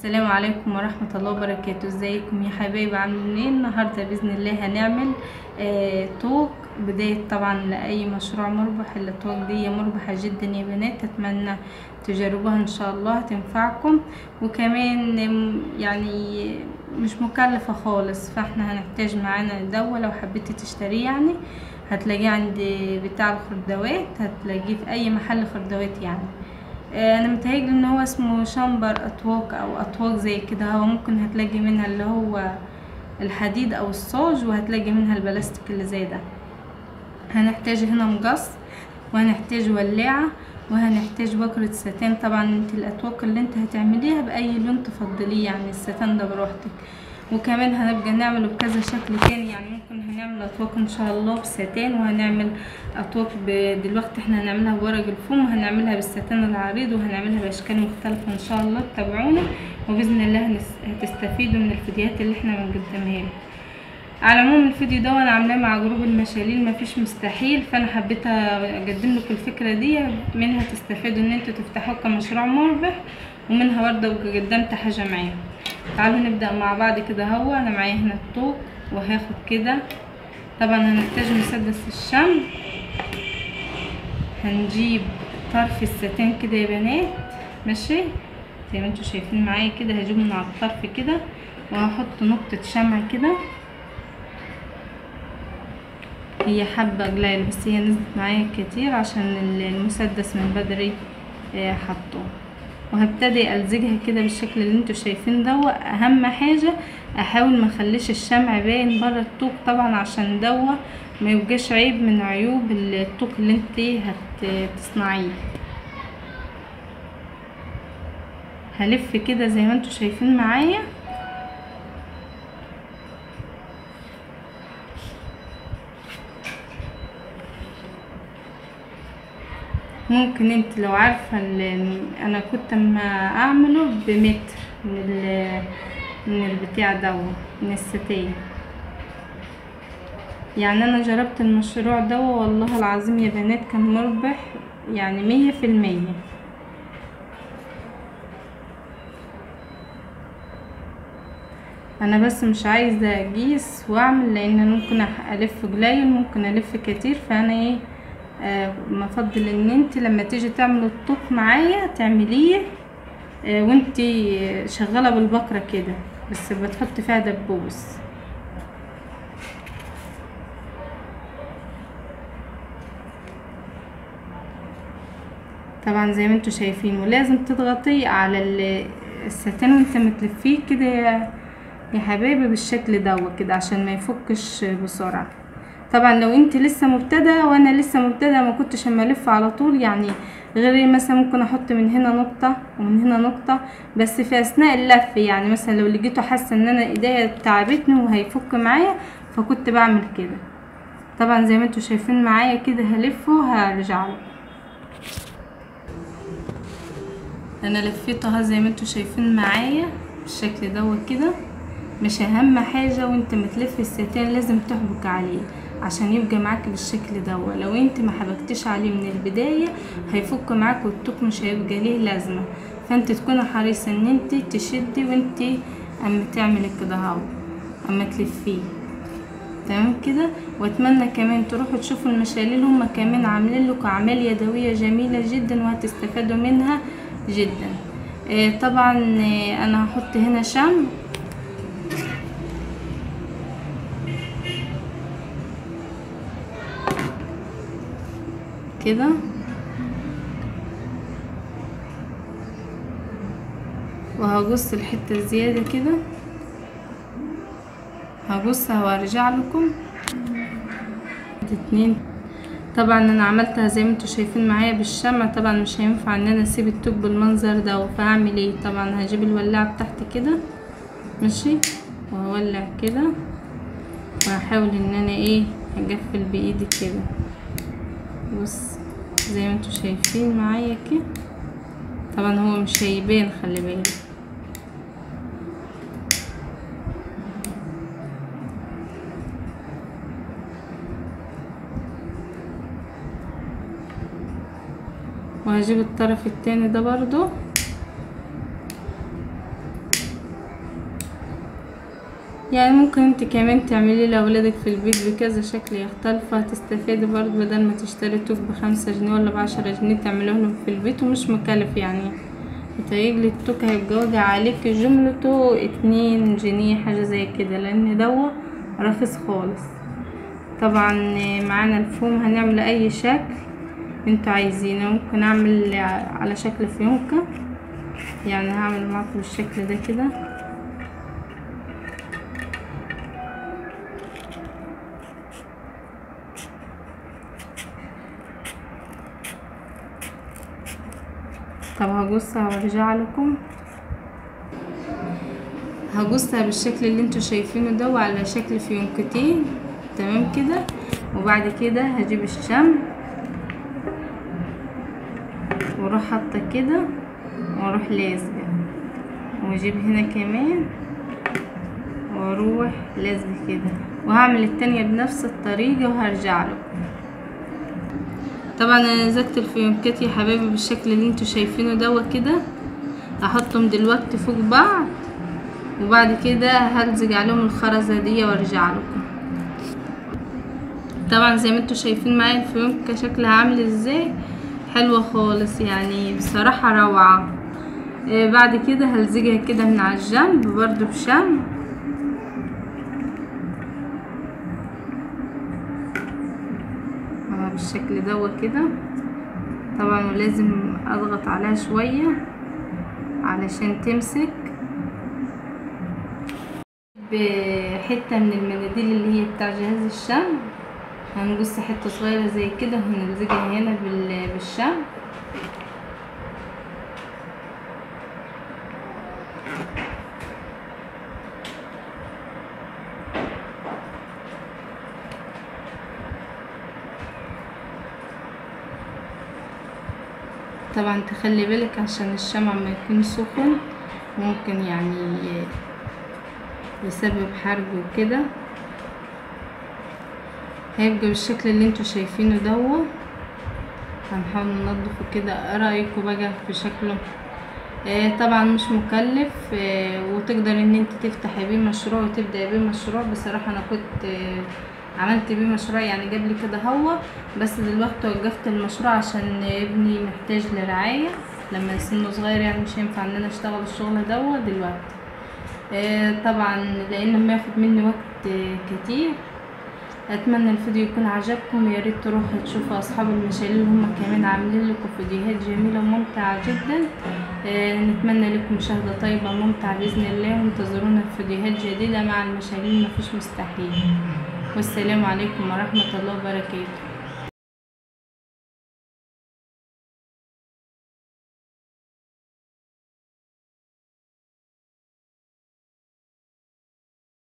السلام عليكم ورحمة الله وبركاته ازيكم يا حبايبي عاملين ايه النهاردة بإذن الله هنعمل آه توك بداية طبعا لأي مشروع مربح الأتواك دي مربحة جدا يا بنات أتمنى تجربوها إن شاء الله هتنفعكم وكمان آم، يعني مش مكلفة خالص فاحنا هنحتاج معانا دوا لو حبيتي تشتريه يعني هتلاقيه عند بتاع الخردوات هتلاقيه في أي محل خردوات يعني آه، انا متهيألي ان هو اسمه شامبر اتواك او اتواك زي كده هو ممكن هتلاقي منها اللي هو الحديد او الصاج وهتلاقي منها البلاستيك اللي زي ده هنحتاج هنا مقص وهنحتاج ولاعة وهنحتاج بكرة ستان طبعا انت الاتواك اللي انت هتعمليها باي لون تفضليه يعني الستان ده براحتك وكمان هنبقى نعمله بكذا شكل تاني يعني ممكن هنعمل اتواك ان شاء الله بستان وهنعمل اتواك ب- دلوقتي احنا هنعملها بورق الفوم وهنعملها بالستان العريض وهنعملها باشكال مختلفة ان شاء الله تتابعونا وباذن الله هنس- هتستفيدوا من الفيديوهات اللي احنا بنقدمها لكم على العموم الفيديو ده انا عاملاه مع جروب المشاليل مفيش مستحيل فانا حبيت اقدم لكم الفكره دي منها تستفادوا ان انتوا تفتحوا كمشروع مربح ومنها برضه قدمت حاجه معاهم تعالوا نبدا مع بعض كده هو انا معايا هنا الطوق وهاخد كده طبعا هنحتاج مسدس الشمع هنجيب طرف الستان كده يا بنات ماشي زي ما انتوا شايفين معايا كده هجيبه من على الطرف كده وهحط نقطة شمع كده هي حبة قليل بس هي نزلت معايا كتير عشان المسدس من بدري آه، حطه وهبتدي الزجها كده بالشكل اللي انتوا شايفين دوا اهم حاجة احاول ما اخليش الشمع باين بره الطوق طبعا عشان دوا ما يبقاش عيب من عيوب الطوق اللي انت هتصنعيه هلف كده زي ما انتوا شايفين معايا ممكن انت لو عارفة ال- انا كنت اما اعمله بمتر من ال من البتاع دوا من الستاير يعني انا جربت المشروع دوا والله العظيم يا بنات كان مربح يعني مية في المية انا بس مش عايزة اقيس واعمل لان أنا ممكن أح- الف قليل ممكن الف كتير فانا ايه آه مفضل ان انت لما تيجي تعملي الطوق معايا تعمليه آه وانت شغالة بالبكرة كده بس بتحط فيها دبوس طبعا زي ما انتوا شايفين ولازم تضغطي على ال- الستان وانت متلفيه كده يا يا حبايبي بالشكل دوت كده عشان ما يفكش بسرعة طبعا لو انت لسه مبتدئة وانا لسه مبتدئة ما كنتش اما الف على طول يعني غير مثلا ممكن احط من هنا نقطة ومن هنا نقطة بس في اثناء اللف يعني مثلا لو لقيته حاسة ان انا ايديا تعبتني وهيفك معايا فكنت بعمل كده طبعا زي ما انتوا شايفين معايا كده هلفه وهرجع له انا لفيتها زي ما انتوا شايفين معايا بالشكل دوت كده مش اهم حاجه وانت متلفي الستان لازم تحبك عليه عشان يبقى معاك بالشكل دوت لو انت ما حبكتش عليه من البدايه هيفك معاك والتوك مش هيبقى ليه لازمه فانت تكوني حريصه ان انت تشدي وانت اما تعملي كده اهو اما تلفيه تمام كده واتمنى كمان تروحوا تشوفوا المشاليل هما كمان عاملين لكم اعمال يدويه جميله جدا وهتستفادوا منها جدا آه طبعا آه انا هحط هنا شمع كده وهقص الحته الزياده كده هقصها وارجع لكم اتنين طبعا انا عملتها زي ما انتوا شايفين معايا بالشمع طبعا مش هينفع ان انا اسيب التوب بالمنظر ده فهعمل ايه طبعا هجيب الولاعه بتاعتي كده ماشي وهولع كده وهحاول ان انا ايه اقفل بايدي كده بص زي ما انتوا شايفين معايا كده طبعا هو مش هيبان خلي بالك وهجيب الطرف التاني ده برضو يعني ممكن انت كمان تعملي لأولادك في البيت بكذا شكل يختلف هتستفادي برضه بدل ما تشتري توك بخمسة جنيه ولا بعشرة جنيه تعمليه لهم في البيت ومش مكلف يعني متهيألي التوك هيبقى واجع عليك جملته اتنين جنيه حاجة زي كده لأن دوا رخيص خالص طبعا معانا الفوم هنعمل أي شكل انتوا عايزينه ممكن أعمل على شكل فيونكة يعني هعمل معاكم بالشكل ده كده طب هجصها وارجع لكم هجصها بالشكل اللي انتوا شايفينه ده وعلى شكل فيونكتين تمام كده وبعد كده هجيب الشمع واروح حاطه كده واروح لازقه واجيب هنا كمان واروح لازقه كده وهعمل التانية بنفس الطريقة وهرجع لكم طبعا انا لزقت الفيونكات يا حبايبي بالشكل اللي انتوا شايفينه دوا كده هحطهم دلوقتي فوق بعض وبعد كده هلزق عليهم الخرزة دي وارجع لكم طبعا زي ما انتوا شايفين معايا الفيونكة شكلها عامل ازاي حلوة خالص يعني بصراحة روعة آه بعد كده هلزقها كده من على الجنب برضو بشمع بالشكل دوا كده طبعا ولازم اضغط عليها شوية علشان تمسك بحتة من المناديل اللي هي بتاع جهاز الشمع هنقص حتة صغيرة زي كده وهنلزقها هنا بالشمع طبعا تخلي بالك عشان الشمع ما يكون سخن ممكن يعني يسبب حرق وكده هيبقى بالشكل اللي انتوا شايفينه دوا هنحاول ننضفه كده ايه رايكم بقى في شكله آه طبعا مش مكلف آه وتقدر ان انت تفتحي بيه مشروع وتبدأي بيه مشروع بصراحة انا كنت آه عملت بيه مشروع يعني قبل كده هو بس دلوقتي وقفت المشروع عشان ابني محتاج لرعاية لما سنه صغير يعني مش هينفع ان انا اشتغل الشغل دوا دلوقتي آه طبعا لانه ما ياخد مني وقت آه كتير اتمنى الفيديو يكون عجبكم يا ريت تروحوا تشوفوا اصحاب المشاريع اللي هم كمان عاملين لكم فيديوهات جميله وممتعه جدا آه نتمنى لكم مشاهده طيبه وممتعه باذن الله وانتظرونا في فيديوهات جديده مع المشاريع مفيش مستحيل والسلام عليكم ورحمه الله وبركاته